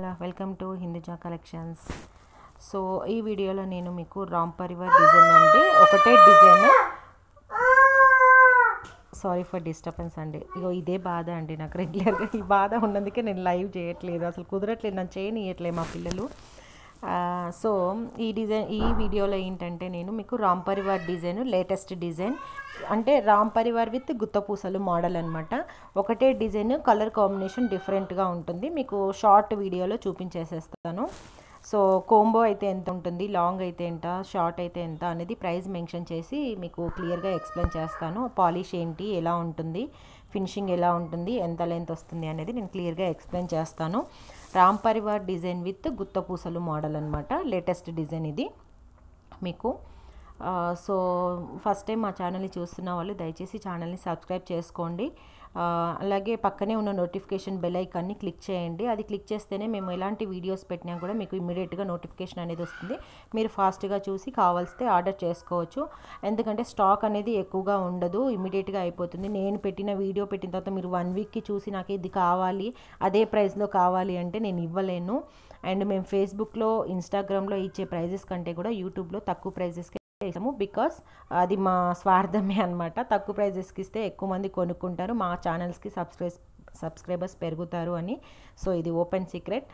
all welcome to Hinduja collections so ఈ వీడియోలో నేను మీకు రామ్ పరివార్ డిజైన్ అంటే ఒకటే డిజైన్ సారీ ఫర్ డిస్టర్బెన్స్ అండి ఇగో ఇదే బాధ అండి నాకు రెగ్యులర్గా ఈ బాధ ఉన్నందుకే నేను లైవ్ చేయట్లేదు అసలు కుదరట్లేదు నన్ను చేయనియట్లేదు మా పిల్లలు ఆ, సో ఈ డిజైన్ ఈ వీడియోలో ఏంటంటే నేను మీకు Ram Parivar design latest design అంటే రామ్ పరివార్ విత్ గుత్తపూసలు మోడల్ అనమాట ఒకటే డిజైన్ కలర్ కాంబినేషన్ డిఫరెంట్గా ఉంటుంది మీకు షార్ట్ వీడియోలో చూపించేసేస్తాను సో కోంబో అయితే ఎంత ఉంటుంది లాంగ్ అయితే ఎంత షార్ట్ అయితే ఎంత అనేది ప్రైస్ మెన్షన్ చేసి మీకు క్లియర్గా ఎక్స్ప్లెయిన్ చేస్తాను పాలిష్ ఏంటి ఎలా ఉంటుంది ఫినిషింగ్ ఎలా ఉంటుంది ఎంత లెంత్ వస్తుంది అనేది నేను క్లియర్గా ఎక్స్ప్లెయిన్ చేస్తాను రామ్ పరివార్ డిజైన్ విత్ గుత్తపూసలు మోడల్ అనమాట లేటెస్ట్ డిజైన్ ఇది మీకు ఆ, సో ఫస్ట్ టైం మా ఛానల్ని చూస్తున్న వాళ్ళు దయచేసి ఛానల్ని సబ్స్క్రైబ్ చేసుకోండి ఆ, అలాగే పక్కనే ఉన్న నోటిఫికేషన్ బెల్ ఐకాన్ని క్లిక్ చేయండి అది క్లిక్ చేస్తేనే మేము ఎలాంటి వీడియోస్ పెట్టినా కూడా మీకు ఇమీడియట్గా నోటిఫికేషన్ అనేది వస్తుంది మీరు ఫాస్ట్గా చూసి కావాల్స్తే ఆర్డర్ చేసుకోవచ్చు ఎందుకంటే స్టాక్ అనేది ఎక్కువగా ఉండదు ఇమీడియట్గా అయిపోతుంది నేను పెట్టిన వీడియో పెట్టిన తర్వాత మీరు వన్ వీక్కి చూసి నాకు ఇది కావాలి అదే ప్రైస్లో కావాలి అంటే నేను ఇవ్వలేను అండ్ మేము ఫేస్బుక్లో ఇన్స్టాగ్రామ్లో ఇచ్చే ప్రైజెస్ కంటే కూడా యూట్యూబ్లో తక్కువ ప్రైజెస్కి ఇస్తాము బికాస్ అది మా స్వార్థమే అనమాట తక్కువ ప్రైజెస్కి ఇస్తే ఎక్కువ మంది కొనుక్కుంటారు మా ఛానల్స్కి సబ్స్క్రైబ్ సబ్స్క్రైబర్స్ పెరుగుతారు అని సో ఇది ఓపెన్ సీక్రెట్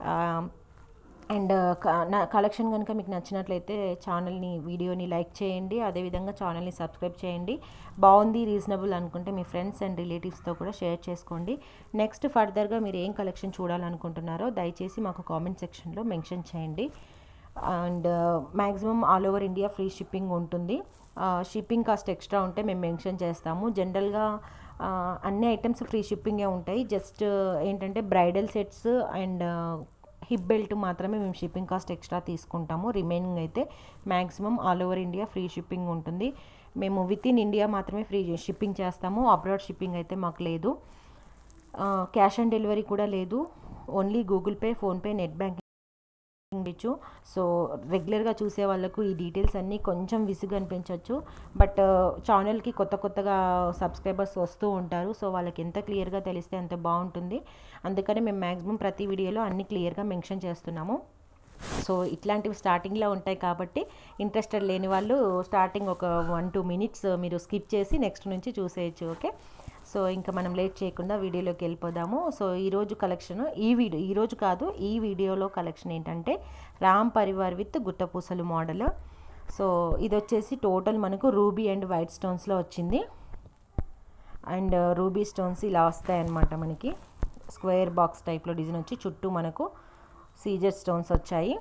అండ్ నా కలెక్షన్ కనుక మీకు నచ్చినట్లయితే ఛానల్ని వీడియోని లైక్ చేయండి అదేవిధంగా ఛానల్ని సబ్స్క్రైబ్ చేయండి బాగుంది రీజనబుల్ అనుకుంటే మీ ఫ్రెండ్స్ అండ్ రిలేటివ్స్తో కూడా షేర్ చేసుకోండి నెక్స్ట్ ఫర్దర్గా మీరు ఏం కలెక్షన్ చూడాలనుకుంటున్నారో దయచేసి మాకు కామెంట్ సెక్షన్లో మెన్షన్ చేయండి and maximum all over India free shipping ఉంటుంది షిప్పింగ్ కాస్ట్ ఎక్స్ట్రా ఉంటే మేము మెన్షన్ చేస్తాము జనరల్గా అన్ని ఐటమ్స్ ఫ్రీ షిప్పింగే ఉంటాయి జస్ట్ ఏంటంటే bridal sets and hip belt మాత్రమే మేము షిప్పింగ్ కాస్ట్ ఎక్స్ట్రా తీసుకుంటాము రిమైనింగ్ అయితే maximum all over India free shipping ఉంటుంది మేము విత్ ఇన్ ఇండియా మాత్రమే ఫ్రీ షిప్పింగ్ చేస్తాము అబ్రాడ్ షిప్పింగ్ అయితే మాకు లేదు క్యాష్ ఆన్ డెలివరీ కూడా లేదు only Google Pay PhonePe net banking ఇచ్చు సో రెగ్యులర్గా చూసే వాళ్ళకు ఈ డీటెయిల్స్ అన్నీ కొంచెం విసుగు అనిపించవచ్చు బట్ ఛానల్కి కొత్త కొత్తగా సబ్స్క్రైబర్స్ వస్తూ ఉంటారు సో వాళ్ళకి ఎంత క్లియర్గా తెలిస్తే అంత బాగుంటుంది అందుకని మేము మ్యాక్సిమం ప్రతి వీడియోలో అన్ని క్లియర్గా మెన్షన్ చేస్తున్నాము సో ఇట్లాంటివి స్టార్టింగ్లో ఉంటాయి కాబట్టి ఇంట్రెస్టెడ్ లేని వాళ్ళు స్టార్టింగ్ ఒక వన్ టూ మినిట్స్ మీరు స్కిప్ చేసి నెక్స్ట్ నుంచి చూసేయచ్చు ఓకే సో ఇంకా మనం లేట్ చేయకుండా వీడియోలోకి వెళ్ళిపోదాము సో ఈరోజు కలెక్షన్ ఈ వీడియో ఈరోజు కాదు ఈ వీడియోలో కలెక్షన్ ఏంటంటే రామ్ పరివార్ విత్ గుట్టపూసలు మోడల్ సో ఇది వచ్చేసి టోటల్ మనకు రూబీ అండ్ వైట్ స్టోన్స్లో వచ్చింది అండ్ రూబీ స్టోన్స్ ఇలా వస్తాయి అన్నమాట మనకి స్క్వేర్ బాక్స్ టైప్లో డిజైన్ వచ్చి చుట్టూ మనకు సీజెడ్ స్టోన్స్ వచ్చాయి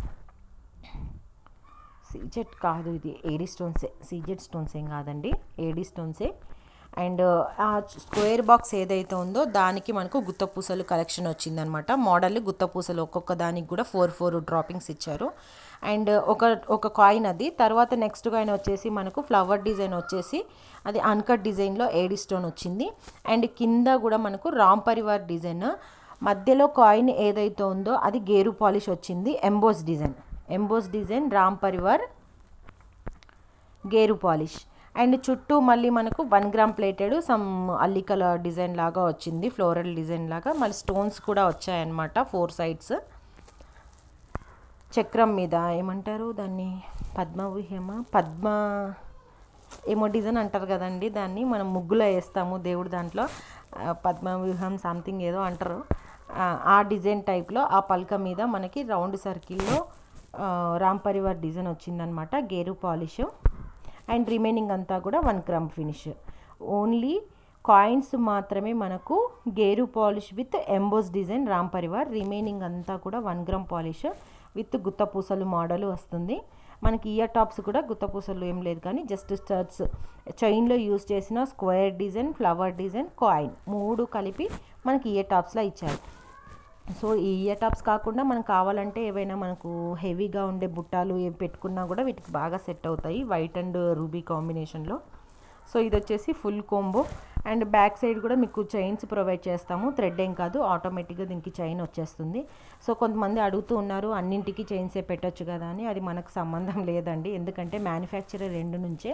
సీజెడ్ కాదు ఇది ఏడీ స్టోన్సే సీజెడ్ స్టోన్స్ ఏం కాదండి ఏడీ స్టోన్సే అండ్ ఆ స్క్వేర్ బాక్స్ ఏదైతే ఉందో దానికి మనకు గుత్తపూసలు కలెక్షన్ వచ్చిందనమాట మోడల్ గుత్తపూసలు ఒక్కొక్క దానికి కూడా ఫోర్ ఫోర్ డ్రాపింగ్స్ ఇచ్చారు అండ్ ఒక ఒక కాయిన్ అది తర్వాత నెక్స్ట్ కాయిన్ వచ్చేసి మనకు ఫ్లవర్ డిజైన్ వచ్చేసి అది అన్కట్ డిజైన్లో ఏడీ స్టోన్ వచ్చింది అండ్ కింద కూడా మనకు రామ్ పరివార్ డిజైన్ మధ్యలో కాయిన్ ఏదైతే ఉందో అది గేరు పాలిష్ వచ్చింది emboss design emboss design Ram Parivar గేరు పాలిష్ అండ్ చుట్టూ మళ్ళీ మనకు వన్ గ్రామ్ ప్లేటెడ్ సమ్ అల్లికల డిజైన్ లాగా వచ్చింది ఫ్లోరల్ డిజైన్ లాగా మళ్ళీ స్టోన్స్ కూడా వచ్చాయన్నమాట ఫోర్ సైడ్స్ చక్రం మీద ఏమంటారు దాన్ని పద్మవిహేమ పద్మ ఏమో డిజైన్ అంటారు కదండి దాన్ని మనం ముగ్గులో వేస్తాము దేవుడు దాంట్లో ఆ, పద్మవ్యూహం సంథింగ్ ఏదో అంటారు ఆ, ఆ డిజైన్ టైప్లో ఆ పలక మీద మనకి రౌండ్ సర్కిల్లో రామ్ పరివార్ డిజైన్ వచ్చిందనమాట గేరు పాలిష్ అండ్ రిమైనింగ్ అంతా కూడా one gram finish only coins మాత్రమే మనకు గేరు polish with emboss design Ram Parivar remaining అంతా కూడా వన్ గ్రామ్ పాలిష్ విత్ గుత్తపూసలు మోడల్ వస్తుంది మనకి ఇయర్ టాప్స్ కూడా గుత్తపూసలు ఏం లేదు కానీ జస్ట్ స్టర్ట్స్ చైన్లో యూజ్ చేసిన square design flower design coin మూడు కలిపి మనకి ఇయర్ టాప్స్లో ఇచ్చారు సో ఈ ఇయర్ టాప్స్ కాకుండా మనకు కావాలంటే ఏవైనా మనకు హెవీగా ఉండే బుట్టాలు ఏం పెట్టుకున్నా కూడా వీటికి బాగా సెట్ అవుతాయి వైట్ అండ్ రూబీ కాంబినేషన్లో సో ఇది వచ్చేసి full combo and back side కూడా మీకు చైన్స్ ప్రొవైడ్ చేస్తాము థ్రెడ్ ఏం కాదు ఆటోమేటిక్గా దీనికి చైన్ వచ్చేస్తుంది సో కొంతమంది అడుగుతూ ఉన్నారు అన్నింటికి చైన్సే పెట్టొచ్చు కదా అని అది మనకు సంబంధం లేదండి ఎందుకంటే మ్యానుఫ్యాక్చరర్ రెండు నుంచే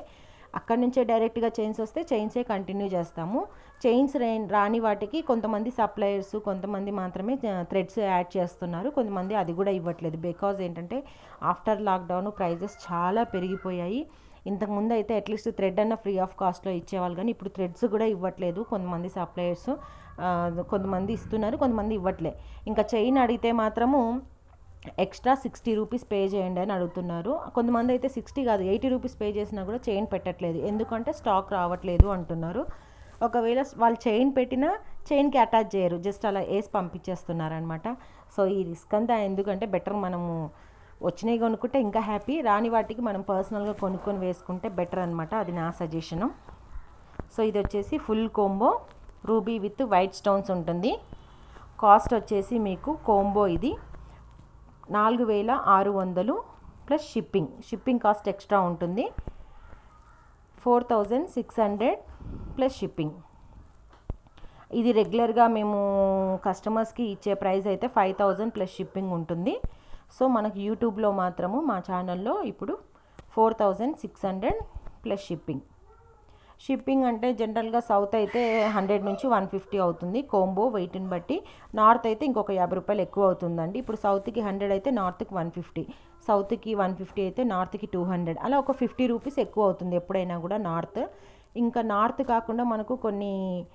అక్కడ నుంచే డైరెక్ట్గా చైన్స్ వస్తే చైన్సే కంటిన్యూ చేస్తాము చైన్స్ రాని వాటికి కొంతమంది సప్లయర్స్ కొంతమంది మాత్రమే థ్రెడ్స్ యాడ్ చేస్తున్నారు కొంతమంది అది కూడా ఇవ్వట్లేదు బికాజ్ ఏంటంటే ఆఫ్టర్ లాక్డౌన్ ప్రైజెస్ చాలా పెరిగిపోయాయి ఇంతకుముందు అయితే అట్లీస్ట్ థ్రెడ్ అన్న ఫ్రీ ఆఫ్ కాస్ట్లో ఇచ్చేవాళ్ళు కానీ ఇప్పుడు థ్రెడ్స్ కూడా ఇవ్వట్లేదు కొంతమంది సప్లయర్స్ కొంతమంది ఇస్తున్నారు కొంతమంది ఇవ్వట్లే ఇంకా చైన్ అడిగితే మాత్రము ఎక్స్ట్రా సిక్స్టీ రూపీస్ పే చేయండి అని అడుగుతున్నారు కొంతమంది అయితే సిక్స్టీ కాదు ఎయిటీ రూపీస్ పే చేసినా కూడా చైన్ పెట్టట్లేదు ఎందుకంటే స్టాక్ రావట్లేదు అంటున్నారు ఒకవేళ వాళ్ళు చైన్ పెట్టినా చైన్కి అటాచ్ చేయరు జస్ట్ అలా వేసి పంపించేస్తున్నారు అనమాట సో ఈ రిస్క్ అంతా ఎందుకంటే బెటర్ మనము వచ్చినవి కొనుక్కుంటే ఇంకా హ్యాపీ రాని వాటికి మనం పర్సనల్గా కొనుక్కొని వేసుకుంటే బెటర్ అనమాట అది నా సజెషను సో ఇది వచ్చేసి full combo ruby with white stones ఉంటుంది కాస్ట్ వచ్చేసి మీకు కోంబో ఇది నాలుగు వేల ఆరు వందలు plus shipping shipping cost extra ఉంటుంది four thousand six hundred plus shipping ఇది రెగ్యులర్గా మేము కస్టమర్స్కి ఇచ్చే ప్రైస్ అయితే ఫైవ్ థౌజండ్ ప్లస్ షిప్పింగ్ ఉంటుంది సో మనకు యూట్యూబ్లో మాత్రము మా ఛానల్లో ఇప్పుడు four thousand six hundred plus shipping shipping అంటే జనరల్గా సౌత్ అయితే హండ్రెడ్ నుంచి వన్ ఫిఫ్టీ అవుతుంది కోంబో వెయిట్ని బట్టి నార్త్ అయితే ఇంకొక యాభై రూపాయలు ఎక్కువ అవుతుందండి ఇప్పుడు సౌత్కి హండ్రెడ్ అయితే నార్త్కి వన్ ఫిఫ్టీ సౌత్కి వన్ ఫిఫ్టీ అయితే నార్త్కి టూ హండ్రెడ్ అలా ఒక ఫిఫ్టీ రూపీస్ ఎక్కువ అవుతుంది ఎప్పుడైనా కూడా నార్త్ ఇంకా నార్త్ కాకుండా మనకు కొన్ని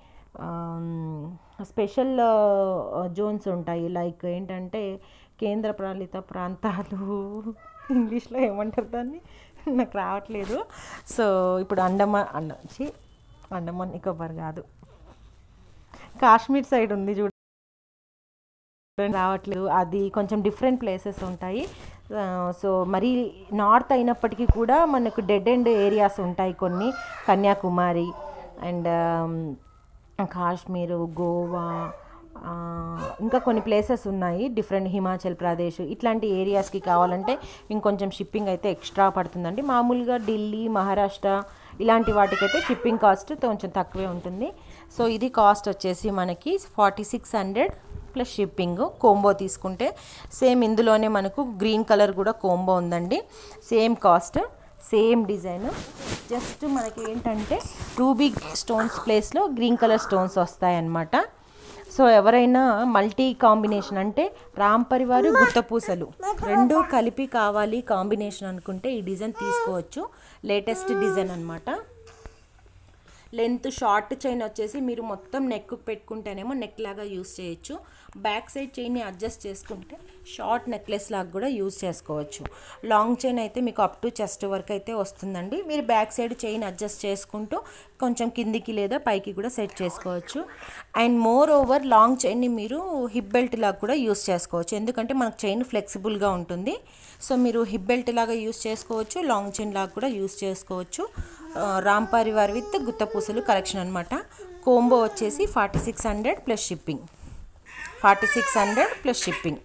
స్పెషల్ జోన్స్ ఉంటాయి లైక్ ఏంటంటే కేంద్ర పాలిత ప్రాంతాలు ఇంగ్లీష్లో ఏమంటారు దాన్ని నాకు రావట్లేదు సో ఇప్పుడు అండమాన్ అండ ఛీ, అండమాన్ నికోబార్ కాదు కాశ్మీర్ సైడ్ ఉంది చూడ రావట్లేదు అది కొంచెం డిఫరెంట్ ప్లేసెస్ ఉంటాయి ఆ, సో మరి నార్త్ అయినప్పటికీ కూడా మనకు డెడ్ ఎండ్ ఏరియాస్ ఉంటాయి కొన్ని కన్యాకుమారి అండ్ కాశ్మీరు గోవా ఆ, ఇంకా కొన్ని ప్లేసెస్ ఉన్నాయి డిఫరెంట్ హిమాచల్ ప్రదేశ్ ఇట్లాంటి ఏరియాస్కి కావాలంటే ఇంకొంచెం షిప్పింగ్ అయితే ఎక్స్ట్రా పడుతుందండి మామూలుగా ఢిల్లీ మహారాష్ట్ర ఇలాంటి వాటికైతే షిప్పింగ్ కాస్ట్ కొంచెం తక్కువే ఉంటుంది సో ఇది కాస్ట్ వచ్చేసి మనకి forty six hundred plus shipping combo తీసుకుంటే సేమ్ ఇందులోనే మనకు గ్రీన్ కలర్ కూడా కోంబో ఉందండి same cost same design just మనకి ఏంటంటే రూబీ స్టోన్స్ ప్లేస్లో గ్రీన్ కలర్ స్టోన్స్ వస్తాయన్నమాట సో ఎవరైనా మల్టీ కాంబినేషన్ అంటే రామ్ పరివారు గుత్తపూసలు రెండు కలిపి కావాలి కాంబినేషన్ అనుకుంటే ఈ డిజైన్ తీసుకోవచ్చు లేటెస్ట్ డిజైన్ అన్నమాట లెంత్ షార్ట్ చైన్ వచ్చేసి మీరు మొత్తం నెక్ పెట్టుకుంటేనేమో నెక్ లాగా యూస్ చేయొచ్చు బ్యాక్ సైడ్ చైన్ని అడ్జస్ట్ చేసుకుంటే షార్ట్ నెక్లెస్ లాగా కూడా యూస్ చేసుకోవచ్చు లాంగ్ చైన్ అయితే మీకు అప్ టు చెస్ట్ వరకు అయితే వస్తుందండి మీరు బ్యాక్ సైడ్ చైన్ అడ్జస్ట్ చేసుకుంటూ కొంచెం కిందికి లేదా పైకి కూడా సెట్ చేసుకోవచ్చు అండ్ మోర్ ఓవర్ లాంగ్ చైన్ని మీరు హిప్ బెల్ట్ లాగా కూడా యూస్ చేసుకోవచ్చు ఎందుకంటే మనకు చైన్ ఫ్లెక్సిబుల్గా ఉంటుంది సో మీరు హిప్ బెల్ట్ లాగా యూస్ చేసుకోవచ్చు లాంగ్ చైన్ లాగా కూడా యూస్ చేసుకోవచ్చు ఆ, రామ్ పరివార్ విత్ గుత్తపూసలు కలెక్షన్ అనమాట కోంబో వచ్చేసి forty six hundred plus shipping forty six hundred plus shipping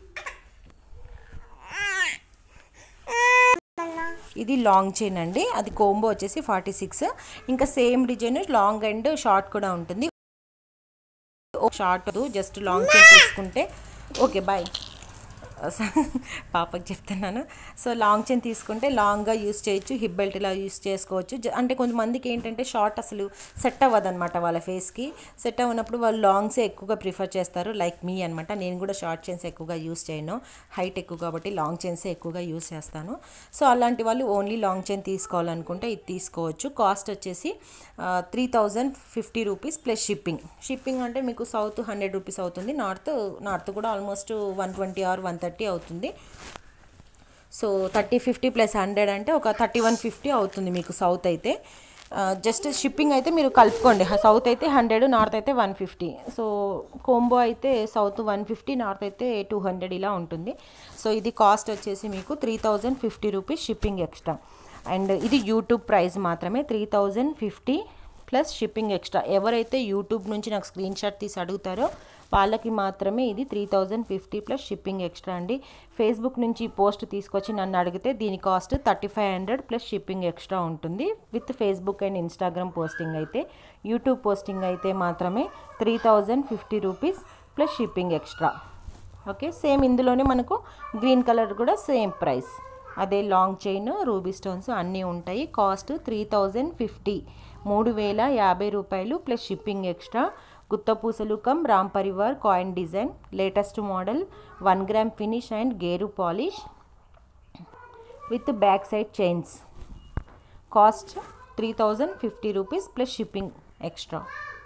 ఇది లాంగ్ చైన్ అండి అది కోంబో వచ్చేసి ఫార్టీ సిక్స్ ఇంకా same design long and short కూడా ఉంటుంది షార్ట్ జస్ట్ లాంగ్ చైన్ తీసుకుంటే ఓకే బాయ్ పాపకి చెప్తున్నాను సో లాంగ్ చైన్ తీసుకుంటే లాంగ్గా యూస్ చేయొచ్చు హిప్ బెల్ట్ ఇలా యూస్ చేసుకోవచ్చు జ- అంటే కొంతమందికి ఏంటంటే షార్ట్ అసలు సెట్ అవ్వదు అనమాట వాళ్ళ ఫేస్కి సెట్ అవ్వనప్పుడు వాళ్ళు లాంగ్సే ఎక్కువగా ప్రిఫర్ చేస్తారు లైక్ మీ అనమాట నేను కూడా షార్ట్ చైన్స్ ఎక్కువగా యూస్ చేయను హైట్ ఎక్కువ కాబట్టి లాంగ్ చైన్సే ఎక్కువగా యూస్ చేస్తాను సో అలాంటి వాళ్ళు ఓన్లీ లాంగ్ చైన్ తీసుకోవాలనుకుంటే ఇది తీసుకోవచ్చు కాస్ట్ వచ్చేసి three thousand fifty rupees plus shipping shipping అంటే మీకు సౌత్ హండ్రెడ్ రూపీస్ అవుతుంది నార్త్ నార్త్ కూడా almost one twenty or one thirty అవుతుంది so thirty fifty plus hundred అంటే ఒక థర్టీ వన్ ఫిఫ్టీ అవుతుంది మీకు సౌత్ అయితే జస్ట్ షిప్పింగ్ అయితే మీరు కలుపుకోండి సౌత్ అయితే హండ్రెడ్ నార్త్ అయితే వన్ ఫిఫ్టీ సో కోంబో అయితే సౌత్ వన్ ఫిఫ్టీ నార్త్ అయితే టూ హండ్రెడ్ ఇలా ఉంటుంది సో ఇది కాస్ట్ వచ్చేసి మీకు three thousand fifty rupees shipping extra and ఇది యూట్యూబ్ ప్రైస్ మాత్రమే three thousand fifty plus shipping extra ఎవరైతే యూట్యూబ్ నుంచి నాకు స్క్రీన్ షాట్ తీసి అడుగుతారో వాళ్ళకి మాత్రమే ఇది three thousand fifty plus shipping extra అండి ఫేస్బుక్ నుంచి ఈ పోస్ట్ తీసుకొచ్చి నన్ను అడిగితే దీని cost thirty five hundred plus shipping extra ఉంటుంది with Facebook and Instagram posting అయితే యూట్యూబ్ పోస్టింగ్ అయితే మాత్రమే three thousand fifty rupees plus shipping extra okay same ఇందులోనే మనకు గ్రీన్ కలర్ కూడా సేమ్ ప్రైస్ అదే లాంగ్ చైన్ రూబీ స్టోన్స్ అన్నీ ఉంటాయి కాస్ట్ త్రీ థౌజండ్ ఫిఫ్టీ మూడు వేల యాభై రూపాయలు ప్లస్ షిప్పింగ్ ఎక్స్ట్రా గుత్తపూసలు cum Ram Parivar coin design latest model one gram finish and గేరు polish with back side chains cost three thousand fifty rupees plus shipping extra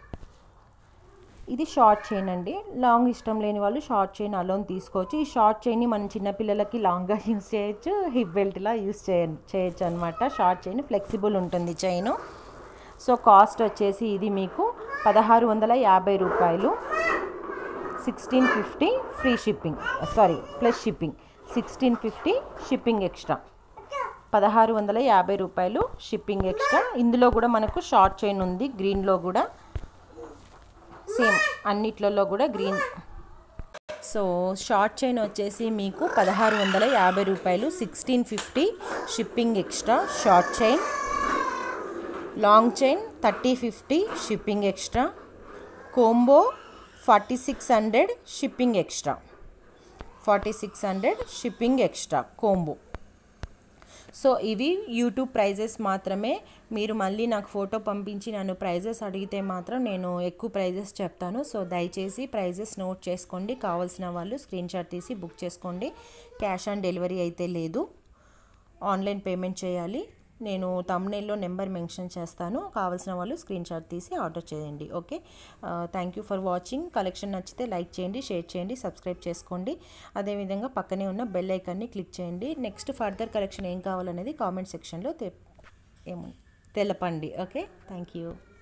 ఇది short chain అండి long ఇష్టం లేని వాళ్ళు షార్ట్ చైన్ అలోన్ తీసుకోవచ్చు ఈ short చైన్ని మనం చిన్నపిల్లలకి లాంగ్గా యూస్ చేయొచ్చు హిప్ బెల్ట్లా యూస్ చేయ చేయొచ్చు అనమాట షార్ట్ చైన్ ఫ్లెక్సిబుల్ ఉంటుంది చైన్ సో కాస్ట్ వచ్చేసి ఇది మీకు పదహారు వందల యాభై రూపాయలు sixteen fifty free shipping sorry plus shipping sixteen fifty shipping extra పదహారు వందల యాభై రూపాయలు షిప్పింగ్ ఎక్స్ట్రా ఇందులో కూడా మనకు షార్ట్ చైన్ ఉంది గ్రీన్లో కూడా సేమ్ అన్నిట్లలో కూడా గ్రీన్ సో షార్ట్ చైన్ వచ్చేసి మీకు పదహారు వందల యాభై రూపాయలు sixteen fifty shipping extra short chain long chain thirty fifty shipping extra combo forty six hundred shipping extra forty six hundred shipping extra combo so ఇవి యూట్యూబ్ ప్రైజెస్ మాత్రమే మీరు మళ్ళీ నాకు ఫోటో పంపించి నన్ను ప్రైజెస్ అడిగితే మాత్రం నేను ఎక్కువ ప్రైజెస్ చెప్తాను సో దయచేసి ప్రైజెస్ నోట్ చేసుకోండి కావాల్సిన వాళ్ళు స్క్రీన్ షాట్ తీసి బుక్ చేసుకోండి క్యాష్ ఆన్ డెలివరీ అయితే లేదు ఆన్లైన్ పేమెంట్ చేయాలి నేను తమ్నేల్లో నెంబర్ మెన్షన్ చేస్తాను కావాల్సిన వాళ్ళు స్క్రీన్ షాట్ తీసి ఆర్డర్ చేయండి okay thank you for watching collection నచ్చితే లైక్ చేయండి షేర్ చేయండి సబ్స్క్రైబ్ చేసుకోండి అదేవిధంగా పక్కనే ఉన్న బెల్ ఐకాన్ని క్లిక్ చేయండి నెక్స్ట్ ఫర్దర్ కలెక్షన్ ఏం కావాలనేది కామెంట్ సెక్షన్లో తె ఏమో తెలపండి ఓకే థ్యాంక్ యూ